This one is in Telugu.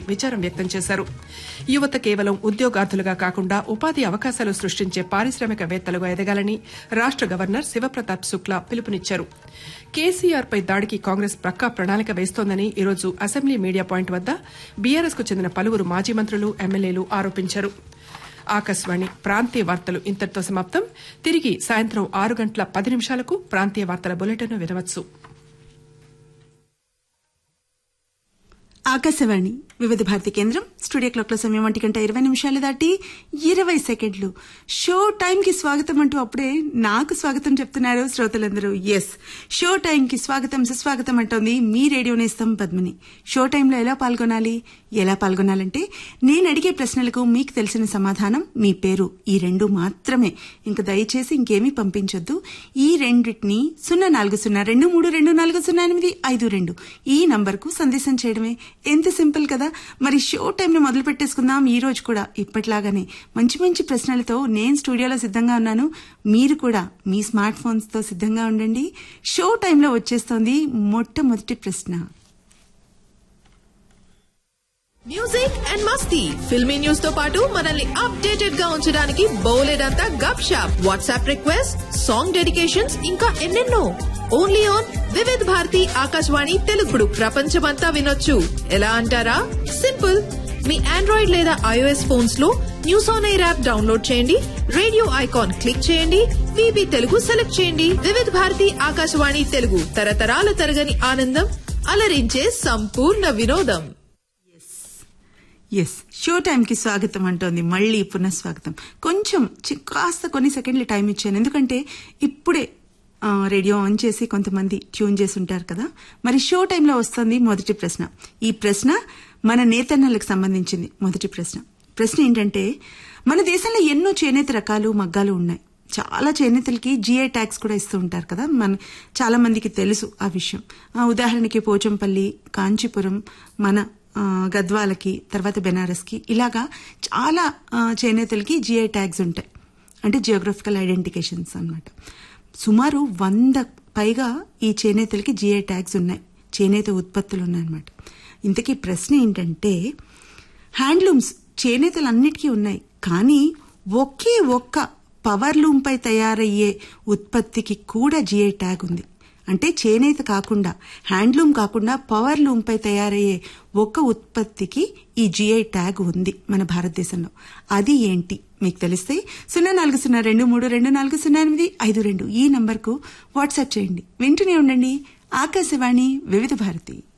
విచారం వ్యక్తం చేశారు యువత కేవలం ఉద్యోగార్థులుగా కాకుండా ఉపాధి అవకాశాలు సృష్టించే పారిశ్రామికవేత్తలుగా ఎదగాలని రాష్ట గవర్నర్ శివప్రతాప్ శుక్లా పిలుపునిచ్చారు కేసీఆర్ పై దాడికి కాంగ్రెస్ ప్రక్కా ప్రణాళిక వేస్తోందని ఈరోజు అసెంబ్లీ మీడియా పాయింట్ వద్ద బీఆర్ఎస్ కు చెందిన పలువురు మాజీ మంత్రులు ఎమ్మెల్యేలు ఆరోపించారు ఆకాశవాణి ప్రాంతీయ వార్తలు ఇంతటితో సమాప్తం తిరిగి సాయంత్రం ఆరు గంటల పది నిమిషాలకు ప్రాంతీయ వార్తల బులెటిన్ వినవచ్చు ఆకాశవాణి వివిధ భారతి కేంద్రం స్టూడియో క్లాక్ లో సమయం ఒంటి గంట ఇరవై నిమిషాలు దాటి ఇరవై సెకండ్లు షో టైం కి స్వాగతం అంటూ అప్పుడే నాకు స్వాగతం చెప్తున్నారు శ్రోతలందరూ ఎస్ షో టైం కి స్వాగతం సుస్వాగతం అంటోంది మీ రేడియో నేస్తం పద్మిని షో టైంలో ఎలా పాల్గొనాలి ఎలా పాల్గొనాలంటే నేను అడిగే ప్రశ్నలకు మీకు తెలిసిన సమాధానం మీ పేరు ఈ రెండు మాత్రమే ఇంకా దయచేసి ఇంకేమీ పంపించొద్దు ఈ రెండింటిని సున్నా నాలుగు సున్నా రెండు మూడు రెండు నాలుగు సున్నా ఎనిమిది ఐదు రెండు ఈ నంబర్ కు సందేశం చేయడమే ఎంత సింపుల్ కదా మరి షో టైం ని మొదలు పెట్టేసుకుందాం ఈ రోజు కూడా ఇప్పట్లాగానే మంచి మంచి ప్రశ్నలతో నేను స్టూడియోలో సిద్ధంగా ఉన్నాను మీరు కూడా మీ స్మార్ట్ ఫోన్స్ తో సిద్ధంగా ఉండండి షో టైంలో వచ్చేస్తోంది మొట్టమొదటి ప్రశ్న మ్యూజిక్ అండ్ మస్తీ ఫిల్మీ న్యూస్ తో పాటు మనల్ని అప్డేటెడ్ గా ఉంచడానికి బౌలెడంతా గప్ షాప్ వాట్సాప్ రిక్వెస్ట్ సాంగ్ డెడికేషన్స్ ఇంకా ఎన్నెన్నో ఓన్లీ ఆన్ వివిధ్ భారతి ఆకాశవాణి తెలుగుడు ప్రపంచమంతా వినొచ్చు ఎలా అంటారా సింపుల్ మీ ఆండ్రాయిడ్ లేదా ఐఓఎస్ ఫోన్స్ లో news on air app download చేయండి రేడియో ఐకాన్ క్లిక్ చేయండి విబి తెలుగు సెలెక్ట్ చేయండి వివిధ భారతి ఆకాశవాణి తెలుగు తరతరాల తరగని ఆనందం అలరించే సంపూర్ణ వినోదం ఎస్ షో టైంకి స్వాగతం అంటోంది మళ్ళీ పునఃస్వాగతం కొంచెం చి- కాస్త కొన్ని సెకండ్లు టైం ఇచ్చాను ఎందుకంటే ఇప్పుడే ఆ, రేడియో ఆన్ చేసి కొంతమంది ట్యూన్ చేసి ఉంటారు కదా మరి షో టైంలో వస్తుంది మొదటి ప్రశ్న ఈ ప్రశ్న మన నేతన్నలకు సంబంధించింది మొదటి ప్రశ్న ప్రశ్న ఏంటంటే మన దేశంలో ఎన్నో చేనేత రకాలు మగ్గాలు ఉన్నాయి చాలా చేనేతలకి జిఐ ట్యాక్స్ కూడా ఇస్తూ ఉంటారు కదా మన చాలా మందికి తెలుసు ఆ విషయం ఆ, ఉదాహరణకి పోచంపల్లి కాంచీపురం మన ఆ, గద్వాలకి తర్వాత బెనారస్కి ఇలాగా చాలా ఆ, చేనేతలకి జిఐ ట్యాగ్స్ ఉంటాయి అంటే జియోగ్రఫికల్ ఐడెంటిఫికేషన్స్ అన్నమాట సుమారు వంద పైగా ఈ చేనేతలకి జిఐ ట్యాగ్స్ ఉన్నాయి చేనేత ఉత్పత్తులు ఉన్నాయన్నమాట ఇంతకీ ప్రశ్న ఏంటంటే హ్యాండ్లూమ్స్ చేనేతలన్నిటికీ ఉన్నాయి కానీ ఒకే ఒక్క పవర్ లూమ్ పై తయారయ్యే ఉత్పత్తికి కూడా జిఐ ట్యాగ్ ఉంది అంటే చేనేత కాకుండా హ్యాండ్లూమ్ కాకుండా పవర్ లూమ్ పై తయారయ్యే ఒక్క ఉత్పత్తికి ఈ జిఐ ట్యాగ్ ఉంది మన భారతదేశంలో అది ఏంటి మీకు తెలిస్తే సున్నా నాలుగు సున్నా రెండు మూడు రెండు నాలుగు సున్నా ఎనిమిది ఐదు రెండు ఈ నంబర్కు వాట్సాప్ చేయండి వింటూనే ఉండండి ఆకాశవాణి వివిధ భారతి